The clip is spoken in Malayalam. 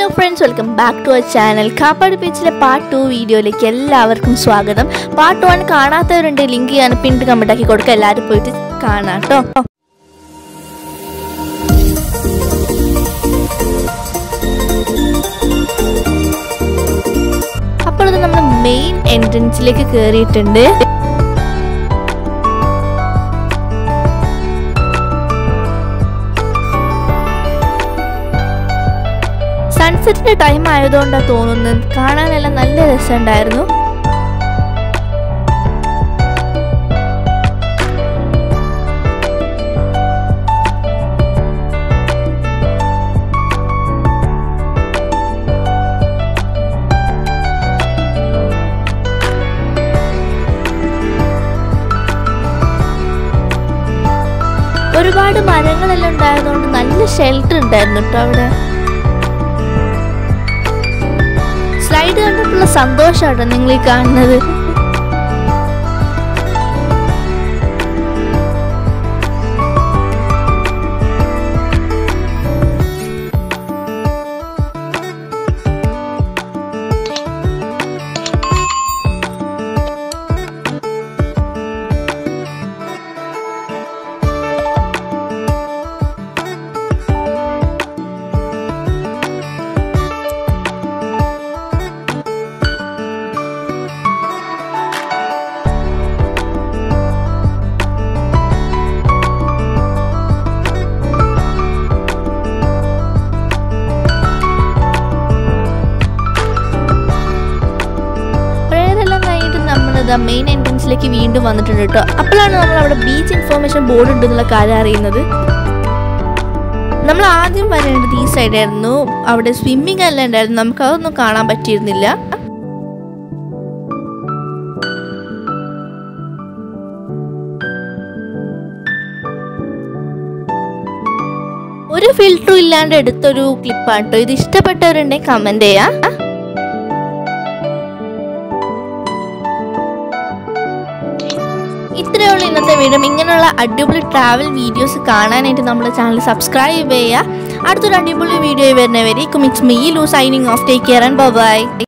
hello friends welcome back to our channel Kappad ബീച്ചിലെ പാർട്ട് ടു വീഡിയോയിലേക്ക് എല്ലാവർക്കും സ്വാഗതം പാർട്ട് വൺ കാണാത്തവരുണ്ട് ലിങ്ക് ഞാൻ പിന്നിട്ട് കമന്റ് ആക്കി കൊടുക്കുക എല്ലാവരും പോയിട്ട് കാണാം കേട്ടോ അപ്പോൾ ഇത് നമ്മൾ മെയിൻ എൻട്രൻസിലേക്ക് കയറിയിട്ടുണ്ട് സൺസെറ്റിന്റെ ടൈം ആയതുകൊണ്ടാണ് തോന്നുന്നത് കാണാനെല്ലാം നല്ല രസമുണ്ടായിരുന്നു ഒരുപാട് മരങ്ങളെല്ലാം ഉണ്ടായതുകൊണ്ട് നല്ല ഷെൽട്ടർ ഉണ്ടായിരുന്നു കേട്ടോ അവിടെ സ്ലൈഡ് കണ്ടപ്പോഴുള്ള സന്തോഷമാട്ടോ നിങ്ങൾ ഈ കാണുന്നത് പ്രേയറെല്ലാം കഴിഞ്ഞിട്ട് നമ്മൾ മെയിൻ എൻട്രൻസിലേക്ക് വീണ്ടും വന്നിട്ടുണ്ട് കേട്ടോ അപ്പോഴാണ് നമ്മൾ അവിടെ ബീച്ച് ഇൻഫോർമേഷൻ ബോർഡ് ഉണ്ടെന്നുള്ള കാര്യം അറിയുന്നത് നമ്മൾ ആദ്യം വരേണ്ടത് ഈ സൈഡായിരുന്നു അവിടെ സ്വിമ്മിംഗ് എല്ലാം ഉണ്ടായിരുന്നു നമുക്ക് അതൊന്നും കാണാൻ പറ്റിയിരുന്നില്ല ഒരു ഫിൽറ്ററും ഇല്ലാണ്ട് എടുത്തൊരു ക്ലിപ്പാണ് കേട്ടോ ഇത് ഇഷ്ടപ്പെട്ടവരുണ്ടെങ്കിൽ കമന്റ് ചെയ്യാം ഇത്രയേ ഉള്ളൂ ഇന്നത്തെ വീഡിയോ ഇങ്ങനെയുള്ള അടിപൊളി ട്രാവൽ വീഡിയോസ് കാണാനായിട്ട് നമ്മുടെ ചാനൽ സബ്സ്ക്രൈബ് ചെയ്യുക അടുത്തൊരു അടിപൊളി വീഡിയോ വരുന്നവരേക്കും it's me Lu signing off take care and by